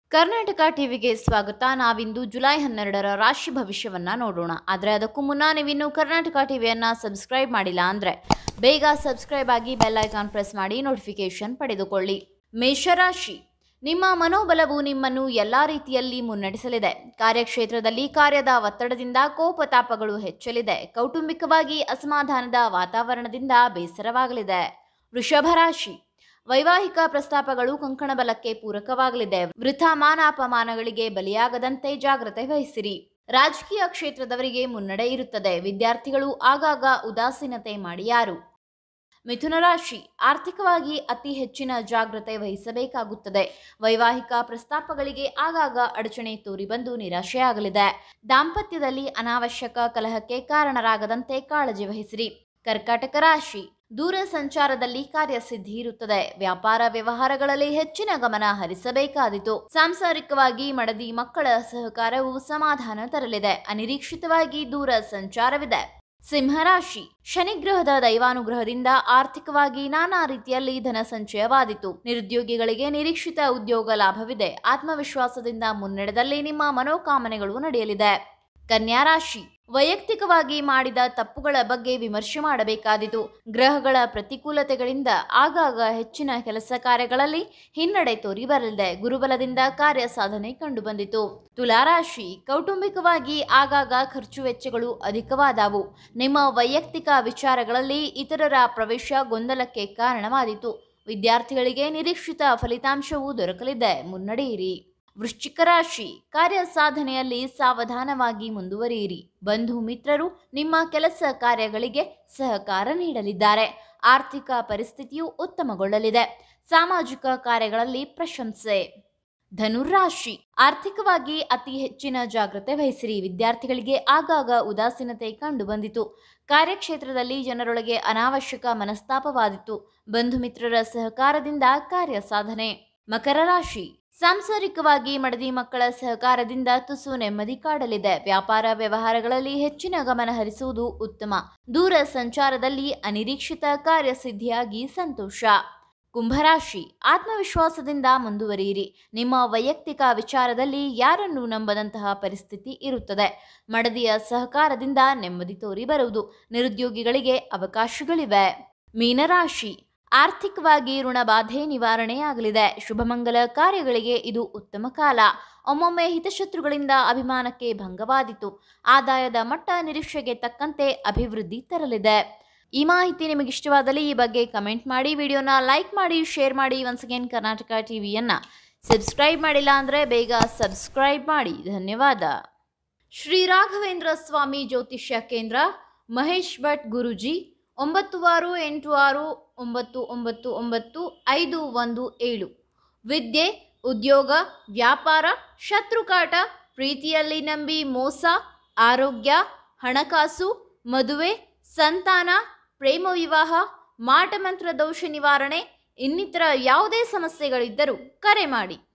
ಕರ್ನಾಟಕ ಟಿವಿಗೆ ಸ್ವಾಗತ ನಾವಿಂದು ಜುಲೈ ಹನ್ನೆರಡರ ರಾಶಿ ಭವಿಷ್ಯವನ್ನ ನೋಡೋಣ ಆದರೆ ಅದಕ್ಕೂ ಮುನ್ನ ನೀವಿನ್ನು ಕರ್ನಾಟಕ ಟಿವಿಯನ್ನ ಸಬ್ಸ್ಕ್ರೈಬ್ ಮಾಡಿಲ್ಲ ಅಂದ್ರೆ ಬೇಗ ಸಬ್ಸ್ಕ್ರೈಬ್ ಆಗಿ ಬೆಲ್ ಐಕಾನ್ ಪ್ರೆಸ್ ಮಾಡಿ ನೋಟಿಫಿಕೇಶನ್ ಪಡೆದುಕೊಳ್ಳಿ ಮೇಷರಾಶಿ ನಿಮ್ಮ ಮನೋಬಲವು ನಿಮ್ಮನ್ನು ಎಲ್ಲಾ ರೀತಿಯಲ್ಲಿ ಮುನ್ನಡೆಸಲಿದೆ ಕಾರ್ಯಕ್ಷೇತ್ರದಲ್ಲಿ ಕಾರ್ಯದ ಒತ್ತಡದಿಂದ ಕೋಪತಾಪಗಳು ಹೆಚ್ಚಲಿದೆ ಕೌಟುಂಬಿಕವಾಗಿ ಅಸಮಾಧಾನದ ವಾತಾವರಣದಿಂದ ಬೇಸರವಾಗಲಿದೆ ವೃಷಭ ರಾಶಿ ವೈವಾಹಿಕ ಪ್ರಸ್ತಾಪಗಳು ಕಂಕಣ ಬಲಕ್ಕೆ ಪೂರಕವಾಗಲಿದೆ ವೃಥ ಮಾನಾಪಮಾನಗಳಿಗೆ ಬಲಿಯಾಗದಂತೆ ಜಾಗ್ರತೆ ವಹಿಸಿರಿ ರಾಜಕೀಯ ಕ್ಷೇತ್ರದವರಿಗೆ ಮುನ್ನಡೆ ಇರುತ್ತದೆ ವಿದ್ಯಾರ್ಥಿಗಳು ಆಗಾಗ ಉದಾಸೀನತೆ ಮಾಡಿಯಾರು ಮಿಥುನ ರಾಶಿ ಆರ್ಥಿಕವಾಗಿ ಅತಿ ಹೆಚ್ಚಿನ ಜಾಗ್ರತೆ ವಹಿಸಬೇಕಾಗುತ್ತದೆ ವೈವಾಹಿಕ ಪ್ರಸ್ತಾಪಗಳಿಗೆ ಆಗಾಗ ಅಡಚಣೆ ತೋರಿಬಂದು ನಿರಾಶೆಯಾಗಲಿದೆ ದಾಂಪತ್ಯದಲ್ಲಿ ಅನಾವಶ್ಯಕ ಕಲಹಕ್ಕೆ ಕಾರಣರಾಗದಂತೆ ಕಾಳಜಿ ವಹಿಸಿರಿ ಕರ್ಕಾಟಕ ರಾಶಿ ದೂರ ಸಂಚಾರದಲ್ಲಿ ಕಾರ್ಯಸಿದ್ಧಿ ಇರುತ್ತದೆ ವ್ಯಾಪಾರ ವ್ಯವಹಾರಗಳಲ್ಲಿ ಹೆಚ್ಚಿನ ಗಮನ ಹರಿಸಬೇಕಾದಿತು ಸಾಂಸಾರಿಕವಾಗಿ ಮಡದಿ ಮಕ್ಕಳ ಸಹಕಾರವು ಸಮಾಧಾನ ತರಲಿದೆ ಅನಿರೀಕ್ಷಿತವಾಗಿ ದೂರ ಸಂಚಾರವಿದೆ ಸಿಂಹರಾಶಿ ಶನಿಗ್ರಹದ ದೈವಾನುಗ್ರಹದಿಂದ ಆರ್ಥಿಕವಾಗಿ ನಾನಾ ರೀತಿಯಲ್ಲಿ ಧನ ಸಂಚಯವಾದಿತು ನಿರುದ್ಯೋಗಿಗಳಿಗೆ ನಿರೀಕ್ಷಿತ ಉದ್ಯೋಗ ಲಾಭವಿದೆ ಆತ್ಮವಿಶ್ವಾಸದಿಂದ ಮುನ್ನಡೆದಲ್ಲಿ ನಿಮ್ಮ ಮನೋಕಾಮನೆಗಳು ನಡೆಯಲಿದೆ ಕನ್ಯಾ ರಾಶಿ ವೈಯಕ್ತಿಕವಾಗಿ ಮಾಡಿದ ತಪ್ಪುಗಳ ಬಗ್ಗೆ ವಿಮರ್ಶೆ ಮಾಡಬೇಕಾದಿತು ಗ್ರಹಗಳ ಪ್ರತಿಕೂಲತೆಗಳಿಂದ ಆಗಾಗ ಹೆಚ್ಚಿನ ಕೆಲಸ ಕಾರ್ಯಗಳಲ್ಲಿ ಹಿನ್ನಡೆ ತೋರಿ ಬರಲಿದೆ ಗುರುಬಲದಿಂದ ಕಾರ್ಯ ಸಾಧನೆ ಕಂಡುಬಂದಿತು ತುಲಾರಾಶಿ ಕೌಟುಂಬಿಕವಾಗಿ ಆಗಾಗ ಖರ್ಚು ವೆಚ್ಚಗಳು ಅಧಿಕವಾದವು ನಿಮ್ಮ ವೈಯಕ್ತಿಕ ವಿಚಾರಗಳಲ್ಲಿ ಇತರರ ಪ್ರವೇಶ ಗೊಂದಲಕ್ಕೆ ಕಾರಣವಾದಿತು ವಿದ್ಯಾರ್ಥಿಗಳಿಗೆ ನಿರೀಕ್ಷಿತ ಫಲಿತಾಂಶವೂ ದೊರಕಲಿದೆ ಮುನ್ನಡೆಯಿರಿ ವೃಶ್ಚಿಕ ರಾಶಿ ಕಾರ್ಯ ಸಾಧನೆಯಲ್ಲಿ ಸಾವಧಾನವಾಗಿ ಮುಂದುವರಿಯಿರಿ ಬಂಧು ಮಿತ್ರರು ನಿಮ್ಮ ಕೆಲಸ ಕಾರ್ಯಗಳಿಗೆ ಸಹಕಾರ ನೀಡಲಿದ್ದಾರೆ ಆರ್ಥಿಕ ಪರಿಸ್ಥಿತಿಯು ಉತ್ತಮಗೊಳ್ಳಲಿದೆ ಸಾಮಾಜಿಕ ಕಾರ್ಯಗಳಲ್ಲಿ ಪ್ರಶಂಸೆ ಧನುರಾಶಿ ಆರ್ಥಿಕವಾಗಿ ಅತಿ ಹೆಚ್ಚಿನ ಜಾಗ್ರತೆ ವಹಿಸಿರಿ ವಿದ್ಯಾರ್ಥಿಗಳಿಗೆ ಆಗಾಗ ಉದಾಸೀನತೆ ಕಂಡುಬಂದಿತು ಕಾರ್ಯಕ್ಷೇತ್ರದಲ್ಲಿ ಜನರೊಳಗೆ ಅನಾವಶ್ಯಕ ಮನಸ್ತಾಪವಾದಿತು ಬಂಧು ಮಿತ್ರರ ಸಹಕಾರದಿಂದ ಕಾರ್ಯ ಸಾಧನೆ ಮಕರ ರಾಶಿ ಸಾಂಸಾರಿಕವಾಗಿ ಮಡದಿ ಮಕ್ಕಳ ಸಹಕಾರದಿಂದ ತುಸು ನೆಮ್ಮದಿ ಕಾಡಲಿದೆ ವ್ಯಾಪಾರ ವ್ಯವಹಾರಗಳಲ್ಲಿ ಹೆಚ್ಚಿನ ಗಮನ ಹರಿಸುವುದು ಉತ್ತಮ ದೂರ ಸಂಚಾರದಲ್ಲಿ ಅನಿರೀಕ್ಷಿತ ಕಾರ್ಯಸಿದ್ಧಿಯಾಗಿ ಸಂತೋಷ ಕುಂಭರಾಶಿ ಆತ್ಮವಿಶ್ವಾಸದಿಂದ ಮುಂದುವರಿಯಿರಿ ನಿಮ್ಮ ವೈಯಕ್ತಿಕ ವಿಚಾರದಲ್ಲಿ ಯಾರನ್ನೂ ನಂಬದಂತಹ ಪರಿಸ್ಥಿತಿ ಇರುತ್ತದೆ ಮಡದಿಯ ಸಹಕಾರದಿಂದ ನೆಮ್ಮದಿ ತೋರಿ ಬರುವುದು ನಿರುದ್ಯೋಗಿಗಳಿಗೆ ಅವಕಾಶಗಳಿವೆ ಮೀನರಾಶಿ ಆರ್ಥಿಕವಾಗಿ ಋಣಬಾಧೆ ನಿವಾರಣೆಯಾಗಲಿದೆ ಶುಭಮಂಗಲ ಕಾರ್ಯಗಳಿಗೆ ಇದು ಉತ್ತಮ ಕಾಲ ಒಮ್ಮೊಮ್ಮೆ ಹಿತಶತ್ರುಗಳಿಂದ ಅಭಿಮಾನಕ್ಕೆ ಭಂಗವಾದಿತು ಆದಾಯದ ಮಟ್ಟ ನಿರೀಕ್ಷೆಗೆ ತಕ್ಕಂತೆ ಅಭಿವೃದ್ಧಿ ತರಲಿದೆ ಈ ಮಾಹಿತಿ ನಿಮಗೆ ಇಷ್ಟವಾದಲ್ಲಿ ಈ ಬಗ್ಗೆ ಕಮೆಂಟ್ ಮಾಡಿ ವಿಡಿಯೋನ ಲೈಕ್ ಮಾಡಿ ಶೇರ್ ಮಾಡಿ ಒನ್ಸ್ ಅಗೇನ್ ಕರ್ನಾಟಕ ಟಿವಿಯನ್ನು ಸಬ್ಸ್ಕ್ರೈಬ್ ಮಾಡಿಲ್ಲ ಅಂದರೆ ಬೇಗ ಸಬ್ಸ್ಕ್ರೈಬ್ ಮಾಡಿ ಧನ್ಯವಾದ ಶ್ರೀ ರಾಘವೇಂದ್ರ ಸ್ವಾಮಿ ಜ್ಯೋತಿಷ್ಯ ಕೇಂದ್ರ ಮಹೇಶ್ ಭಟ್ ಗುರುಜಿ ಒಂಬತ್ತು ಆರು ಎಂಟು ಆರು ಒಂಬತ್ತು ಒಂಬತ್ತು ಒಂಬತ್ತು ಐದು ಒಂದು ಏಳು ವಿದ್ಯೆ ಉದ್ಯೋಗ ವ್ಯಾಪಾರ ಶತ್ರುಕಾಟ ಪ್ರೀತಿಯಲ್ಲಿ ನಂಬಿ ಮೋಸ ಆರೋಗ್ಯ ಹಣಕಾಸು ಮದುವೆ ಸಂತಾನ ಪ್ರೇಮ ವಿವಾಹ ಮಾಟಮಂತ್ರ ದೋಷ ನಿವಾರಣೆ ಇನ್ನಿತರ ಯಾವುದೇ ಸಮಸ್ಯೆಗಳಿದ್ದರೂ ಕರೆ ಮಾಡಿ